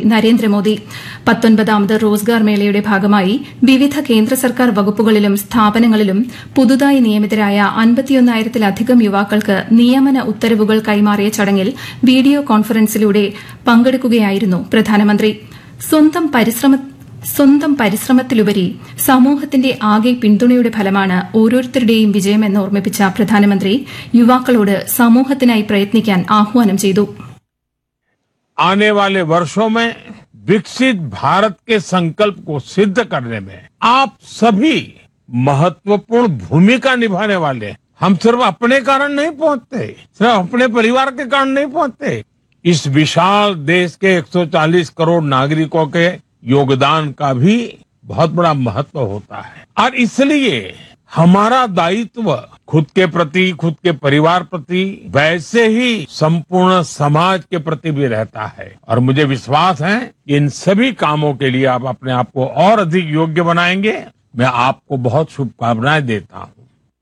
നരേന്ദ്രമോദി പത്തൊൻപതാമത് റോസ്ഗാർ മേളയുടെ ഭാഗമായി വിവിധ കേന്ദ്ര സർക്കാർ വകുപ്പുകളിലും സ്ഥാപനങ്ങളിലും പുതുതായി നിയമിതരായ അൻപത്തിയൊന്നായിരത്തിലധികം യുവാക്കൾക്ക് നിയമന ഉത്തരവുകൾ കൈമാറിയ ചടങ്ങിൽ വീഡിയോ കോൺഫറൻസിലൂടെ പങ്കെടുക്കുകയായിരുന്നു പ്രധാനമന്ത്രി സ്വന്തം പരിശ്രമ സ്വന്തം പരിശ്രമത്തിലുപരി സമൂഹത്തിന്റെ ആകെ പിന്തുണയുടെ ഫലമാണ് ഓരോരുത്തരുടെയും വിജയമെന്ന് ഓർമ്മിപ്പിച്ച പ്രധാനമന്ത്രി യുവാക്കളോട് സമൂഹത്തിനായി പ്രയത്നിക്കാൻ ആഹ്വാനം ചെയ്തു आने वाले वर्षों में विकसित भारत के संकल्प को सिद्ध करने में आप सभी महत्वपूर्ण भूमिका निभाने वाले हैं हम सिर्फ अपने कारण नहीं पहुंचते सिर्फ अपने परिवार के कारण नहीं पहुंचते इस विशाल देश के 140 करोड़ नागरिकों के योगदान का भी बहुत बड़ा महत्व होता है और इसलिए हमारा दायित्व खुद के प्रति खुद के परिवार प्रति वैसे ही संपूर्ण समाज के प्रति भी रहता है और मुझे विश्वास है कि इन सभी कामों के लिए आप अपने आप को और अधिक योग्य बनाएंगे मैं आपको बहुत शुभकामनाएं देता हूं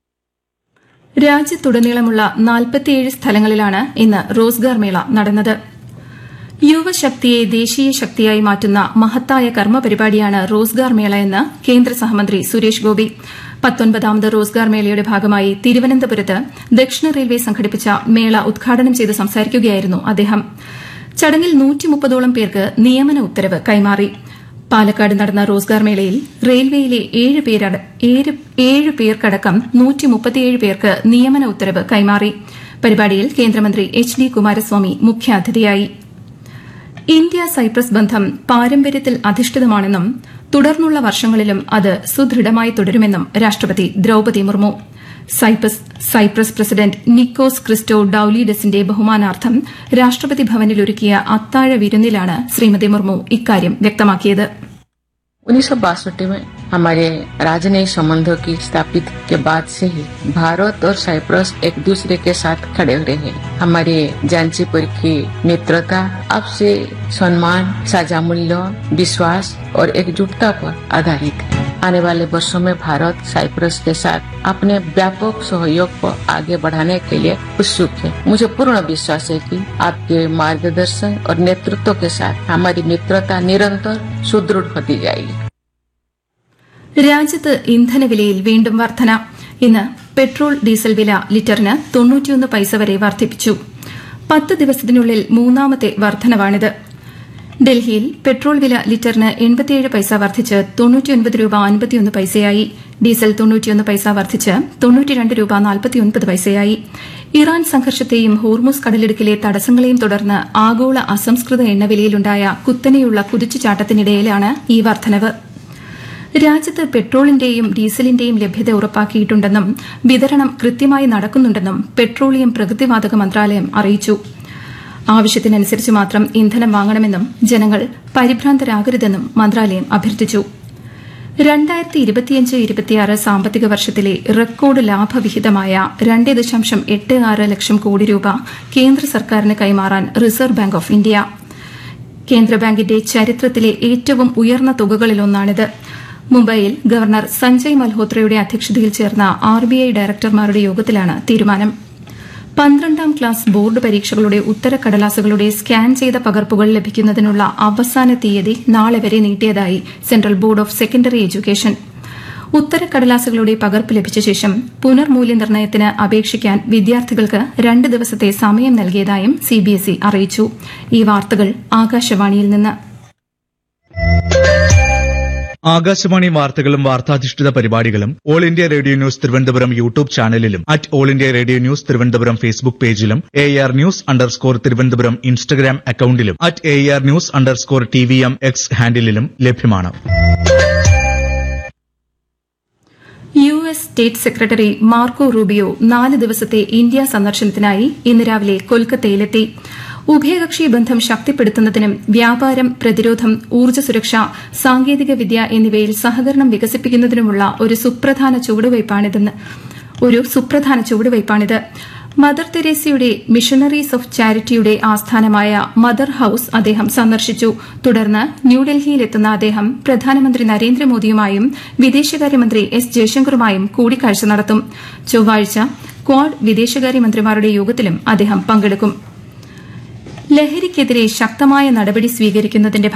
രാജ്യത്തുടനീളമുള്ള നാൽപ്പത്തിയേഴ് സ്ഥലങ്ങളിലാണ് ഇന്ന് റോസ്ഗാർ മേള നടന്നത് യുവശക്തിയെ ദേശീയ ശക്തിയായി മാറ്റുന്ന മഹത്തായ കർമ്മപരിപാടിയാണ് റോസ്ഗാർ മേള എന്ന് കേന്ദ്ര സഹമന്ത്രി സുരേഷ് ഗോപി പത്തൊൻപതാമത് റോസ്ഗാർ മേളയുടെ ഭാഗമായി തിരുവനന്തപുരത്ത് ദക്ഷിണ റെയിൽവേ സംഘടിപ്പിച്ച മേള ഉദ്ഘാടനം ചെയ്ത് സംസാരിക്കുകയായിരുന്നു അദ്ദേഹം ചടങ്ങിൽ നൂറ്റിമുപ്പതോളം പേർക്ക് നിയമന ഉത്തരവ് കൈമാറി പാലക്കാട് നടന്ന റോസ്ഗാർ മേളയിൽ റെയിൽവേയിലെ ഏഴ് പേരട- ഏഴ്- ഏഴ് പേർക്കടക്കം നൂറ്റിമുപ്പത്തിയേഴ് പേർക്ക് നിയമന ഉത്തരവ് കൈമാറി പരിപാടിയിൽ കേന്ദ്രമന്ത്രി എച്ച് ഡി കുമാരസ്വാമി മുഖ്യാതിഥിയായി ഇന്ത്യ സൈപ്രസ് ബന്ധം പാരമ്പര്യത്തിൽ അധിഷ്ഠിതമാണെന്നും തുടർന്നുള്ള വർഷങ്ങളിലും അത് സുദൃഢമായി തുടരുമെന്നും രാഷ്ട്രപതി Droupadi Murmu Cyprus Cyprus president Nikos ക്രിസ്റ്റോ ഡൌലിഡസിന്റെ ബഹുമാനാർത്ഥം രാഷ്ട്രപതി ഭവനിൽ ഒരുക്കിയ അത്താഴ വിരുന്നിലാണ് ശ്രീമതി മുർമു ഇക്കാര്യം വ്യക്തമാക്കിയത് उन्नीस सौ बासठ में हमारे राजनयिक संबंधों की स्थापित के बाद से ही भारत और साइप्रस एक दूसरे के साथ खड़े रहे हमारे जानसीपुर की मित्रता अब से सम्मान साझा मूल्यों विश्वास और एकजुटता पर आधारित है आने वाले वर्षों में भारत साइप्रस के साथ अपने व्यापक सहयोग को आगे बढ़ाने के लिए उत्सुक है मुझे पूर्ण विश्वास है कि आपके मार्गदर्शन और नेतृत्व के साथ हमारी मित्रता निरंतर सुदृढ़ होती जाएगी രാജ്യത്ത് ഇന്ധനവിലയിൽ വീണ്ടും വർധന ഇന്ന് പെട്രോൾ ഡീസൽ വില ലിറ്ററിന് തൊണ്ണൂറ്റിയൊന്ന് പൈസ വരെ വർദ്ധിപ്പിച്ചു പത്ത് ദിവസത്തിനുള്ളിൽ മൂന്നാമത്തെ വർധനവാണിത് ഡൽഹിയിൽ പെട്രോൾ വില ലിറ്ററിന് എൺപത്തിയേഴ് പൈസ വർദ്ധിച്ച് തൊണ്ണൂറ്റിയൊൻപത് രൂപ അൻപത്തിയൊന്ന് പൈസയായി ഡീസൽ തൊണ്ണൂറ്റിയൊന്ന് പൈസ വർദ്ധിച്ച് തൊണ്ണൂറ്റിരണ്ട് രൂപ നാൽപ്പത്തിയൊൻപത് പൈസയായി ഇറാൻ സംഘർഷത്തെയും ഹോർമുസ് കടലിടുക്കിലെ തടസ്സങ്ങളെയും തുടർന്ന് ആഗോള അസംസ്കൃത എണ്ണവിലയിലുണ്ടായ കുത്തനെയുള്ള കുതിച്ചുചാട്ടത്തിനിടയിലാണ് ഈ വർധനവ് രാജ്യത്ത് പെട്രോളിന്റെയും ഡീസലിന്റെയും ലഭ്യത ഉറപ്പാക്കിയിട്ടുണ്ടെന്നും വിതരണം കൃത്യമായി നടക്കുന്നുണ്ടെന്നും പെട്രോളിയം പ്രകൃതിവാതക മന്ത്രാലയം അറിയിച്ചു ആവശ്യത്തിനനുസരിച്ച് മാത്രം ഇന്ധനം വാങ്ങണമെന്നും ജനങ്ങൾ പരിഭ്രാന്തരാകരുതെന്നും മന്ത്രാലയം അഭ്യർത്ഥിച്ചു രണ്ടായിരത്തി ഇരുപത്തിയഞ്ച് ഇരുപത്തിയാറ് സാമ്പത്തിക വർഷത്തിലെ റെക്കോർഡ് ലാഭവിഹിതമായ രണ്ട് ദശാംശം എട്ട് ആറ് ലക്ഷം കോടി രൂപ കേന്ദ്ര സർക്കാരിന് കൈമാറാൻ റിസർവ് ബാങ്ക് ഓഫ് ഇന്ത്യ കേന്ദ്ര ബാങ്കിന്റെ ചരിത്രത്തിലെ ഏറ്റവും ഉയർന്ന തുകകളിലൊന്നാണിത് മുംബൈയിൽ ഗവർണർ സഞ്ജയ് മൽഹോത്രയുടെ അധ്യക്ഷതയിൽ ചേർന്ന ആർബിഐ ഡയറക്ടർമാരുടെ യോഗത്തിലാണ് തീരുമാനം പന്ത്രണ്ടാം ക്ലാസ് ബോർഡ് പരീക്ഷകളുടെ ഉത്തരക്കടലാസുകളുടെ സ്കാൻ ചെയ്ത പകർപ്പുകൾ ലഭിക്കുന്നതിനുള്ള അവസാന തീയതി നാളെ വരെ നീട്ടിയതായി central board of secondary education ഉത്തരക്കടലാസുകളുടെ പകർപ്പ് ലഭിച്ച ശേഷം പുനർമൂല്യനിർണ്ണയത്തിന് അപേക്ഷിക്കാൻ വിദ്യാർത്ഥികൾക്ക് രണ്ട് ദിവസത്തെ സമയം നൽകിയതായും സിബിഎസ്ഇ അറിയിച്ചു ഈ വാർത്തകൾ ആകാശവാണിയിൽ നിന്ന് ആകാശവാണി വാർത്തകളും വാർത്താധിഷ്ഠിത പരിപാടികളും all India radio news Thiruvananthapuram YouTube ചാനലിലും at all India radio news Thiruvananthapuram Facebook പേജിലും A R news underscore Thiruvananthapuram Instagram അക്കൌണ്ടിലും at A R news underscore T V M X ഹാൻഡിലും ലഭ്യമാണ് U S state secretary Marco Rubio നാല് ദിവസത്തെ India സന്ദർശനത്തിനായി ഇന്ന് രാവിലെ കൊൽക്കത്തയിലെത്തി ഉഭയകക്ഷി ബന്ധം ശക്തിപ്പെടുത്തുന്നതിനും വ്യാപാരം പ്രതിരോധം ഊർജ്ജ സുരക്ഷ സാങ്കേതിക വിദ്യ എന്നിവയിൽ സഹകരണം വികസിപ്പിക്കുന്നതിനുമുള്ള ഒരു സുപ്രധാന ചുവടുവയ്പാണിതെന്ന് ഒരു സുപ്രധാന ചുവടുവയ്പാണിത് മദർ തെരേസയുടെ മിഷണറീസ് ഓഫ് ചാരിറ്റിയുടെ ആസ്ഥാനമായ മദർ ഹൌസ് അദ്ദേഹം സന്ദർശിച്ചു തുടർന്ന് ന്യൂഡൽഹിയിലെത്തുന്ന അദ്ദേഹം പ്രധാനമന്ത്രി നരേന്ദ്രമോദിയുമായും വിദേശകാര്യമന്ത്രി എസ് ജയശങ്കറുമായും കൂടിക്കാഴ്ച നടത്തും ചൊവ്വാഴ്ച ക്വാഡ് വിദേശകാര്യമന്ത്രിമാരുടെ യോഗത്തിലും അദ്ദേഹം പങ്കെടുക്കും ലഹരിക്കെതിരെ ശക്തമായ നടപടി സ്വീകരിക്കുന്നതിന്റെ